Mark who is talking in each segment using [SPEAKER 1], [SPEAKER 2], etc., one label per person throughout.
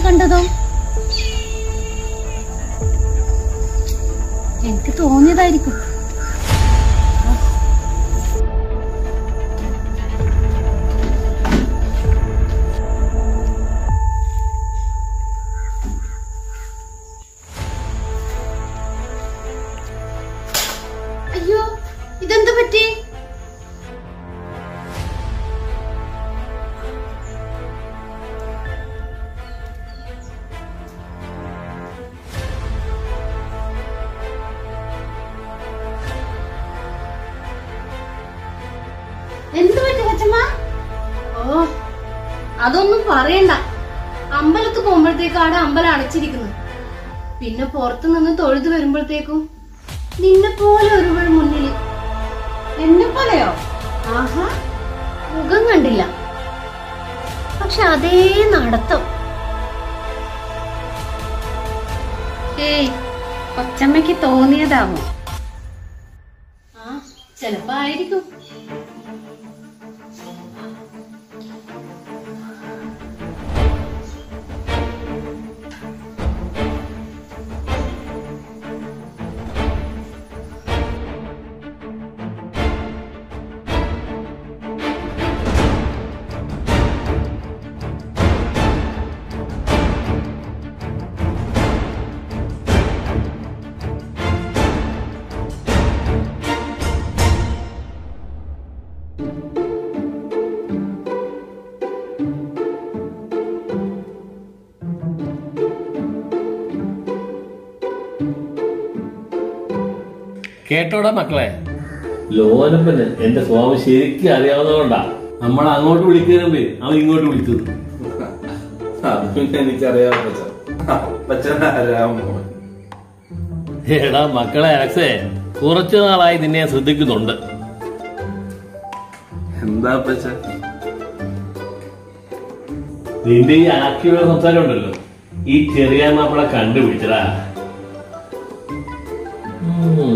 [SPEAKER 1] കണ്ടതോ എനിക്ക് തോന്നിയതായിരിക്കും അയ്യോ ഇതെന്ത് പറ്റി എന്ത് പറ്റി കൊച്ചമ്മ ഓ അതൊന്നും പറയണ്ട അമ്പലത്ത് പോകുമ്പോഴത്തേക്കാണ് അമ്പലം അടച്ചിരിക്കുന്നത് പിന്നെ പുറത്തു നിന്ന് തൊഴുത് വരുമ്പോഴത്തേക്കും നിന്നെ പോലെ ഒരുവൾ മുന്നില് എന്നെ പോലെയോ ആഹാ മുഖം കണ്ടില്ല പക്ഷെ അതേ നടത്തം ഏയ് കൊച്ചമ്മയ്ക്ക് തോന്നിയതാവും ആ ചെലപ്പോ ആയിരിക്കും
[SPEAKER 2] കേട്ടോടാ മക്കളെ ലോനപ്പന് എന്റെ സ്വാമി ശരിക്കും അറിയാവുന്നതുകൊണ്ടാ നമ്മൾ അങ്ങോട്ട് വിളിക്കുന്നതിന് അവൻ ഇങ്ങോട്ട് വിളിച്ചത്
[SPEAKER 3] അത് പിന്നെ എനിക്കറിയാം അപ്പച്ച അപ്പച്ചൻ രാമോഹൻ
[SPEAKER 2] എടാ മക്കളെ അലക്സേ കുറച്ചു നാളായി നിന്നെ ഞാൻ ശ്രദ്ധിക്കുന്നുണ്ട്
[SPEAKER 3] എന്താ അപ്പച്ച
[SPEAKER 2] നിന്റെ ഈ ആക്കിയുള്ള സംസാരം ഉണ്ടല്ലോ ഈ ചെറിയ നമ്മളെ കണ്ടുപിടിച്ചടാ ഉം.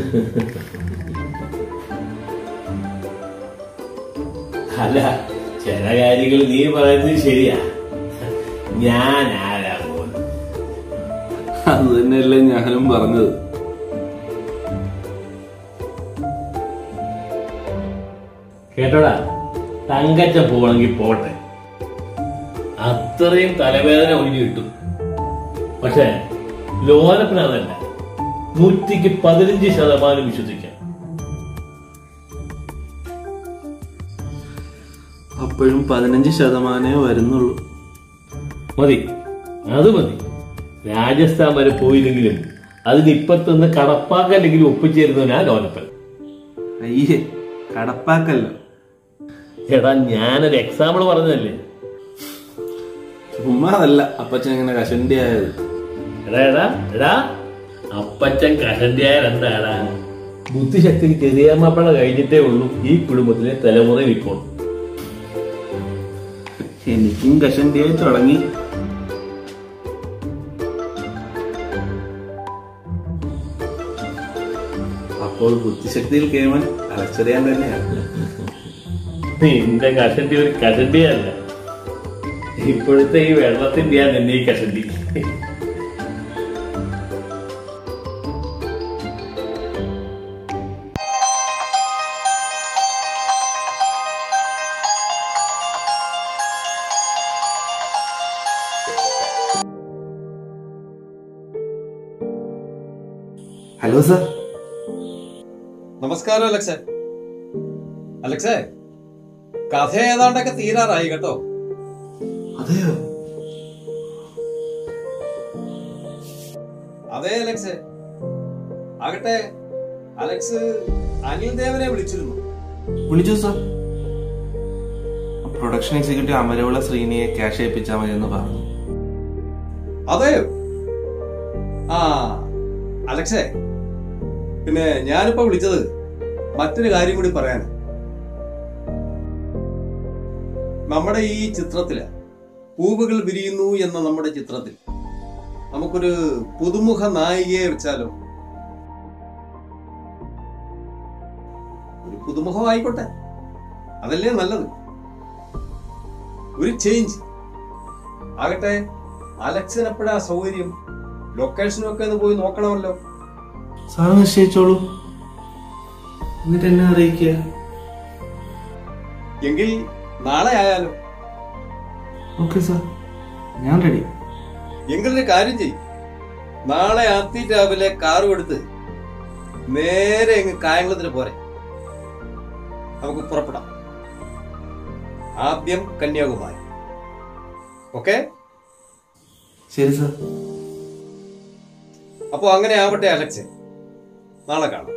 [SPEAKER 2] അല്ല ചില കാര്യങ്ങൾ നീ പറയുന്നത് ശരിയാ ഞാൻ ആരാ പോലും
[SPEAKER 3] അത് തന്നെയല്ലേ ഞാനും പറഞ്ഞത്
[SPEAKER 2] കേട്ടോടാ തങ്കച്ച പോണെങ്കിൽ പോട്ടെ അത്രയും തലവേദന ഒഴിഞ്ഞു കിട്ടും പക്ഷെ ലോനപ്പന അതല്ല നൂറ്റിക്ക് പതിനഞ്ച് ശതമാനം വിശ്വസിക്കാം
[SPEAKER 3] അപ്പോഴും പതിനഞ്ച് ശതമാനമേ വരുന്നുള്ളൂ
[SPEAKER 2] മതി അത് മതി രാജസ്ഥാൻ വരെ പോയില്ലെങ്കിലും അതിന് ഇപ്പത്തുനിന്ന് കടപ്പാക്കല്ലെങ്കിലും ഒപ്പിച്ചേരുന്നവനാ ലോനപ്പൻ
[SPEAKER 3] അയ്യേ കടപ്പാക്കല്ലോ
[SPEAKER 2] എടാ ഞാനൊരു എക്സാമ്പിൾ പറഞ്ഞതല്ലേ
[SPEAKER 3] ചുമ്മാ അതല്ല അപ്പച്ചൻ ഇങ്ങനെ കഷണ്ടി ആയത്
[SPEAKER 2] എടാ എടാ എടാ അപ്പച്ചൻ കഷണ്ടിയായ എന്താടാ ബുദ്ധിശക്തി ചെറിയമ്മപ്പഴ കഴിഞ്ഞിട്ടേ ഉള്ളൂ ഈ കുടുംബത്തിലെ തലമുറ ഇപ്പോൾ
[SPEAKER 3] എനിക്കും കഷണ്ടിയായി തുടങ്ങി അപ്പോൾ ബുദ്ധിശക്തിയിൽ കേമൻ അലച്ചറിയാൻ തന്നെയാണ്
[SPEAKER 2] നിന്റെ കഷണ്ടി ഒരു കഷണ്ടിയല്ല ഇപ്പോഴത്തെ ഈ വെള്ളത്തിന്റെയാ നിന്നെ ഈ കഷണ്ടി
[SPEAKER 3] ഹലോ സർ
[SPEAKER 4] നമസ്കാരം അലക്സേ അലക്സേ കഥ ഏതാണ്ടൊക്കെ തീരാറായി കേട്ടോ
[SPEAKER 3] അതെയോ
[SPEAKER 4] അതെ അലക്സേ ആകട്ടെ അലക്സ് അനിൽ ദേവനെ വിളിച്ചിരുന്നു
[SPEAKER 3] വിളിച്ചു സർ പ്രൊഡക്ഷൻ എക്സിക്യൂട്ടീവ് അമരവിള ശ്രീനിയെ ക്യാഷ് ഏൽപ്പിച്ചാൽ മതി എന്ന് പറഞ്ഞു
[SPEAKER 4] അതെയോ ആ അലക്സേ പിന്നെ ഞാനിപ്പോ വിളിച്ചത് മറ്റൊരു കാര്യം കൂടി പറയാൻ നമ്മുടെ ഈ ചിത്രത്തില് പൂവുകൾ വിരിയുന്നു എന്ന നമ്മുടെ ചിത്രത്തിൽ നമുക്കൊരു പുതുമുഖ നായികയെ വെച്ചാലോ ഒരു പുതുമുഖം ആയിക്കോട്ടെ അതല്ലേ നല്ലത് ഒരു ചേഞ്ച് ആകട്ടെ അലക്സിന് എപ്പോഴാ സൗകര്യം ലൊക്കേഷനും ഒക്കെ ഒന്ന് പോയി നോക്കണമല്ലോ
[SPEAKER 3] സാറ് നിശ്ചയിച്ചോളൂ എന്നിട്ട് എന്നെ അറിയിക്കുക
[SPEAKER 4] എങ്കിൽ നാളെ ആയാലോ
[SPEAKER 3] ഓക്കെ സാർ ഞാൻ റെഡി
[SPEAKER 4] എങ്കിലൊരു കാര്യം ചെയ്യും നാളെ ആത്തി രാവിലെ കാറും എടുത്ത് നേരെ അങ്ങ് കായംകുളത്തിന് പോരെ നമുക്ക് പുറപ്പെടാം ആദ്യം കന്യാകുമാരി ഓക്കെ
[SPEAKER 3] ശരി സാർ
[SPEAKER 4] അപ്പോൾ അങ്ങനെ ആവട്ടെ അലക്സ് നാളെ കാണാം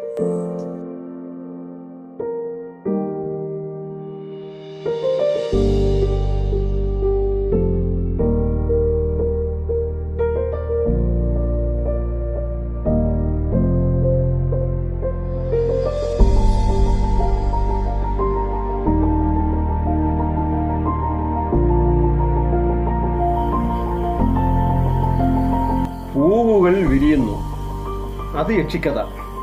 [SPEAKER 4] പൂവുകൾ വിരിയുന്നു അത് യക്ഷിക്കഥ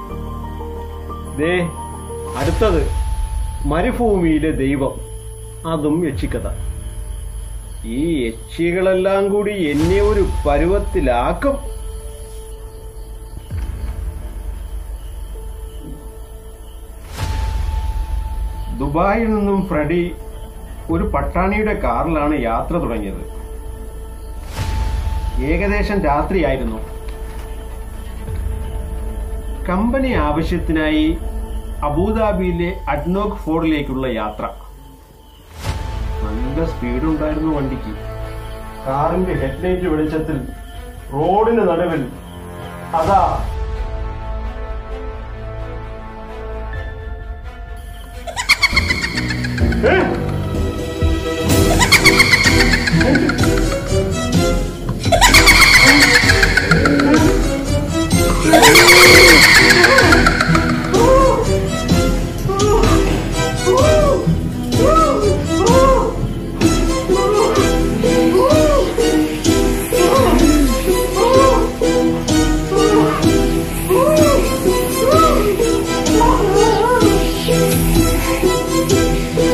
[SPEAKER 4] ദേ അടുത്തത് മരുഭൂമിയിലെ ദൈവം അതും യക്ഷിക്കഥ ഈ യക്ഷികളെല്ലാം കൂടി എന്നെ ഒരു പരുവത്തിലാക്കും ദുബായിൽ നിന്നും ഫ്രെഡി ഒരു പട്ടാണിയുടെ കാറിലാണ് യാത്ര തുടങ്ങിയത് ഏകദേശം രാത്രിയായിരുന്നു കമ്പനി ആവശ്യത്തിനായി അബുദാബിയിലെ അഡ്നോക് ഫോർഡിലേക്കുള്ള യാത്ര നല്ല സ്പീഡ് ഉണ്ടായിരുന്നു വണ്ടിക്ക് കാറിന്റെ ഹെഡ്ലൈറ്റ് വെളിച്ചത്തിൽ റോഡിന് നടുവിൽ അതാ ഏ?
[SPEAKER 5] Oh,